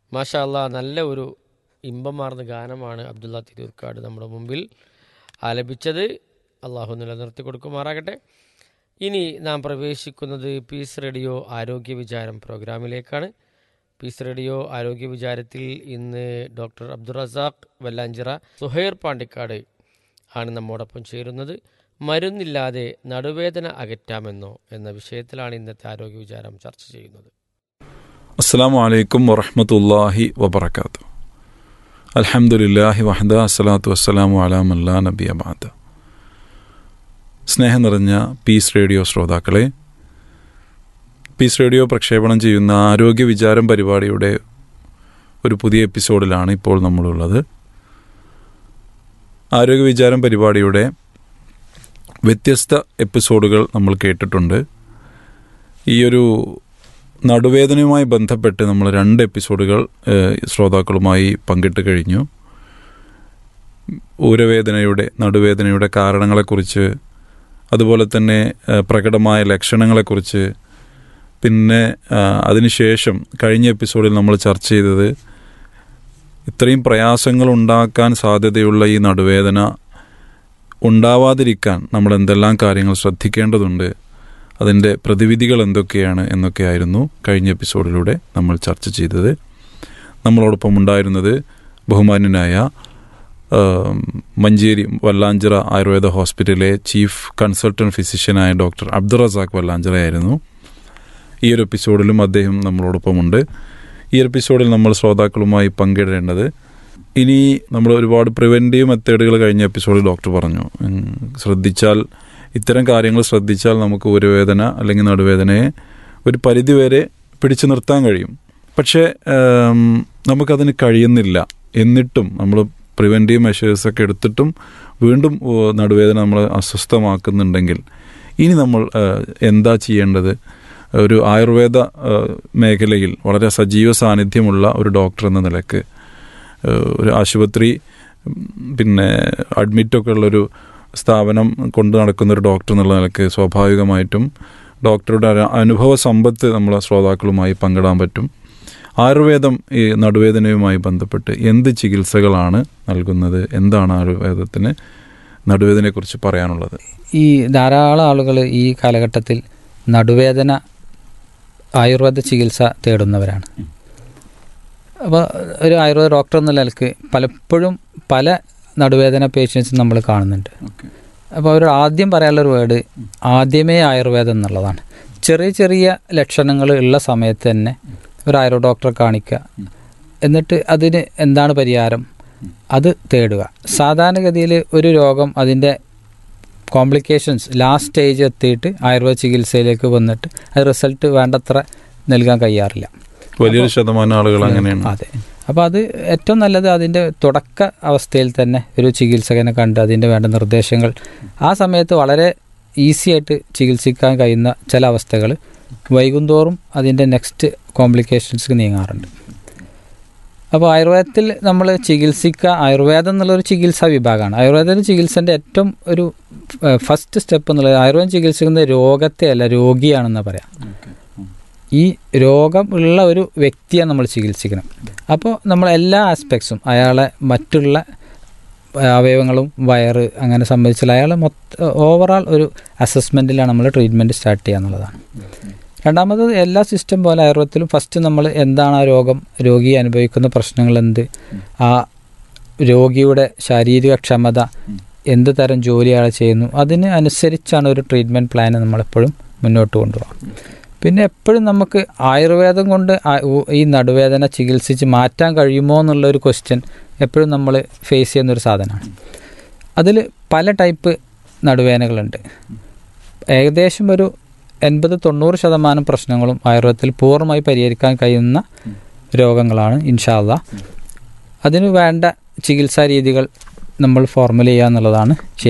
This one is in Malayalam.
മാഷാ അല്ലാ നല്ല ഒരു ഇമ്പമാർന്ന ഗാനമാണ് അബ്ദുള്ള തിരൂർക്കാട് നമ്മുടെ മുമ്പിൽ ആലപിച്ചത് അള്ളാഹു നിലനിർത്തി കൊടുക്കുമാറാകട്ടെ ഇനി നാം പ്രവേശിക്കുന്നത് പീസ് റേഡിയോ ആരോഗ്യ വിചാരം പ്രോഗ്രാമിലേക്കാണ് പീസ് റേഡിയോ ആരോഗ്യ വിചാരത്തിൽ ഇന്ന് ഡോക്ടർ അബ്ദുറസാഖ് വല്ലാഞ്ചിറ സുഹൈർ പാണ്ടിക്കാട് ആണ് നമ്മോടൊപ്പം ചേരുന്നത് മരുന്നില്ലാതെ നടുവേദന അകറ്റാമെന്നോ എന്ന വിഷയത്തിലാണ് ഇന്നത്തെ ആരോഗ്യ വിചാരം ചർച്ച ചെയ്യുന്നത് അസ്സാം വലൈക്കും വറഹമത്തല്ലാഹി വബർക്കാത്തു അൽഹംദുലില്ലാഹി വഹദ അസ്സലാത്തു വസ്സലാമു അലാ മല്ലാ നബി അബാദ സ്നേഹം നിറഞ്ഞ പീസ് റേഡിയോ ശ്രോതാക്കളെ പീസ് റേഡിയോ പ്രക്ഷേപണം ചെയ്യുന്ന ആരോഗ്യ വിചാരം പരിപാടിയുടെ ഒരു പുതിയ എപ്പിസോഡിലാണ് ഇപ്പോൾ നമ്മളുള്ളത് ആരോഗ്യ വിചാരം പരിപാടിയുടെ വ്യത്യസ്ത എപ്പിസോഡുകൾ നമ്മൾ കേട്ടിട്ടുണ്ട് ഈ ഒരു നടുവേദനയുമായി ബന്ധപ്പെട്ട് നമ്മൾ രണ്ട് എപ്പിസോഡുകൾ ഏഹ്, ശ്രോതാക്കളുമായി പങ്കിട്ട് കഴിഞ്ഞു ഊരവേദനയുടെ നടുവേദനയുടെ കാരണങ്ങളെക്കുറിച്ച് അതുപോലെ തന്നെ ഏഹ്, പ്രകടമായ ലക്ഷണങ്ങളെക്കുറിച്ച് പിന്നെ ആ, അതിനുശേഷം കഴിഞ്ഞ എപ്പിസോഡിൽ നമ്മൾ ചർച്ച ചെയ്തത് ഇത്രയും പ്രയാസങ്ങൾ ഉണ്ടാക്കാൻ സാധ്യതയുള്ള ഈ നടുവേദന ഉണ്ടാവാതിരിക്കാൻ നമ്മൾ എന്തെല്ലാം കാര്യങ്ങൾ ശ്രദ്ധിക്കേണ്ടതുണ്ട് അതിൻ്റെ പ്രതിവിധികൾ എന്തൊക്കെയാണ് എന്നൊക്കെയായിരുന്നു കഴിഞ്ഞ എപ്പിസോഡിലൂടെ നമ്മൾ ചർച്ച ചെയ്തത് നമ്മളോടൊപ്പം ഉണ്ടായിരുന്നത് ബഹുമാന്യനായ ആ, മഞ്ചേരി വല്ലാഞ്ചിറ ആയുർവേദ ഹോസ്പിറ്റലിലെ ചീഫ് കൺസൾട്ടൻറ്റ് ഫിസിഷ്യനായ ഡോക്ടർ അബ്ദുറസാഖ് വല്ലാഞ്ചിറ ആയിരുന്നു ഈ ഒരു എപ്പിസോഡിലും അദ്ദേഹം നമ്മളോടൊപ്പമുണ്ട് ഈ ഒരു എപ്പിസോഡിൽ നമ്മൾ ശ്രോതാക്കളുമായി പങ്കിടേണ്ടത് ഇനി നമ്മൾ ഒരുപാട് പ്രിവെൻറ്റീവ് മെത്തേഡുകൾ കഴിഞ്ഞ എപ്പിസോഡിൽ ഡോക്ടർ പറഞ്ഞു ഉം, ശ്രദ്ധിച്ചാൽ ഇത്തരം കാര്യങ്ങൾ ശ്രദ്ധിച്ചാൽ നമുക്ക് ഒരു വേദന അല്ലെങ്കിൽ നടുവേദനയെ ഒരു പരിധിവരെ പിടിച്ചു നിർത്താൻ കഴിയും പക്ഷേ ഉം, നമുക്കതിന് കഴിയുന്നില്ല എന്നിട്ടും നമ്മൾ പ്രിവെൻറ്റീവ് മെഷേഴ്സൊക്കെ എടുത്തിട്ടും വീണ്ടും ഓ, നടുവേദന നമ്മൾ അസ്വസ്ഥമാക്കുന്നുണ്ടെങ്കിൽ ഇനി നമ്മൾ ആ, എന്താ ചെയ്യേണ്ടത് ഒരു ആയുർവേദ ആ, മേഖലയിൽ വളരെ സജീവ സാന്നിധ്യമുള്ള ഒരു ഡോക്ടർ എന്ന നിലക്ക് ആ, ഒരു ആശുപത്രി ഉം, പിന്നെ അഡ്മിറ്റൊക്കെ ഉള്ളൊരു സ്ഥാപനം കൊണ്ടു നടക്കുന്ന ഒരു ഡോക്ടർ എന്നുള്ള നിലക്ക് സ്വാഭാവികമായിട്ടും ഡോക്ടറുടെ ഒരു അനുഭവ സമ്പത്ത് നമ്മളെ ശ്രോതാക്കളുമായി പങ്കിടാൻ പറ്റും ആയുർവേദം ഈ നടുവേദനയുമായി ബന്ധപ്പെട്ട് എന്ത് ചികിത്സകളാണ് നൽകുന്നത് എന്താണ് ആയുർവേദത്തിന് നടുവേദനയെക്കുറിച്ച് പറയാനുള്ളത് ഈ ധാരാളം ആളുകൾ ഈ കാലഘട്ടത്തിൽ നടുവേദന ആയുർവേദ ചികിത്സ തേടുന്നവരാണ് അപ്പോൾ ഒരു ആയുർവേദ ഡോക്ടർ എന്ന നിലക്ക് പലപ്പോഴും പല നടുവേദന പേഷ്യൻസും നമ്മൾ കാണുന്നുണ്ട് അപ്പോൾ അവർ ആദ്യം പറയാനുള്ളൊരു വേർഡ് ആദ്യമേ ആയുർവേദം എന്നുള്ളതാണ് ചെറിയ ചെറിയ ലക്ഷണങ്ങൾ ഉള്ള സമയത്ത് തന്നെ ഒരു ആയുർവേദ ഡോക്ടറെ കാണിക്കുക എന്നിട്ട് അതിന് എന്താണ് പരിഹാരം അത് തേടുക സാധാരണഗതിയിൽ ഒരു രോഗം അതിൻ്റെ കോംപ്ലിക്കേഷൻസ് ലാസ്റ്റ് സ്റ്റേജ് എത്തിയിട്ട് ആയുർവേദ ചികിത്സയിലേക്ക് വന്നിട്ട് അത് റിസൾട്ട് വേണ്ടത്ര നൽകാൻ കഴിയാറില്ല വലിയൊരു ശതമാനം ആളുകൾ അങ്ങനെയാണ് അതെ അപ്പോൾ അത് ഏറ്റവും നല്ലത് അതിൻ്റെ തുടക്ക അവസ്ഥയിൽ തന്നെ ഒരു ചികിത്സകനെ കണ്ട് അതിൻ്റെ വേണ്ട നിർദ്ദേശങ്ങൾ ആ സമയത്ത് വളരെ ഈസി ആയിട്ട് ചികിത്സിക്കാൻ കഴിയുന്ന ചില അവസ്ഥകൾ വൈകുന്തോറും അതിൻ്റെ നെക്സ്റ്റ് കോംപ്ലിക്കേഷൻസ് നീങ്ങാറുണ്ട് അപ്പോൾ ആയുർവേദത്തിൽ നമ്മൾ ചികിത്സിക്കുക ആയുർവേദം എന്നുള്ളൊരു ചികിത്സാ വിഭാഗമാണ് ആയുർവേദ ചികിത്സൻ്റെ ഏറ്റവും ഒരു ഫസ്റ്റ് സ്റ്റെപ്പ് എന്നുള്ളത് ആയുർവേദം ചികിത്സിക്കുന്നത് രോഗത്തെ അല്ല രോഗിയാണെന്ന് പറയാം ഈ രോഗം ഉള്ള ഒരു വ്യക്തിയെ നമ്മൾ ചികിത്സിക്കണം അപ്പോൾ നമ്മൾ എല്ലാ ആസ്പെക്ട്സും അയാളെ മറ്റുള്ള അവയവങ്ങളും വയറ് അങ്ങനെ സംബന്ധിച്ചുള്ള അയാളെ മൊത്ത ഓവറാൾ ഒരു അസസ്മെൻറ്റിലാണ് നമ്മൾ ട്രീറ്റ്മെൻറ്റ് സ്റ്റാർട്ട് ചെയ്യുക എന്നുള്ളതാണ് രണ്ടാമത് എല്ലാ സിസ്റ്റം പോലെ ആയുർവേദത്തിലും ഫസ്റ്റ് നമ്മൾ എന്താണ് ആ രോഗം രോഗി അനുഭവിക്കുന്ന പ്രശ്നങ്ങൾ എന്ത് ആ രോഗിയുടെ ശാരീരിക ക്ഷമത എന്ത് തരം ജോലി അയാൾ ചെയ്യുന്നു അതിന് അനുസരിച്ചാണ് ഒരു ട്രീറ്റ്മെൻറ്റ് പ്ലാൻ നമ്മളെപ്പോഴും മുന്നോട്ട് കൊണ്ടുപോകാം പിന്നെ എപ്പോഴും നമുക്ക് ആയുർവേദം കൊണ്ട് ആ- ഉ- ഈ നടുവേദന ചികിത്സിച്ച് മാറ്റാൻ കഴിയുമോ എന്നുള്ള ഒരു ക്വസ്റ്റ്യൻ എപ്പോഴും നമ്മൾ ഫേസ് ചെയ്യുന്ന ഒരു സാധനമാണ് അതിൽ പല ടൈപ്പ് നടുവേദനകളുണ്ട് ഏകദേശം ഒരു എൺപത് തൊണ്ണൂറ് ശതമാനം പ്രശ്നങ്ങളും ആയുർവേദത്തിൽ പൂർണ്ണമായി പരിഹരിക്കാൻ കഴിയുന്ന രോഗങ്ങളാണ് ഇൻഷാല്ല അതിന് വേണ്ട ചികിത്സാ രീതികൾ നമ്മൾ ഫോർമുല ചെയ്യുക എന്നുള്ളതാണ്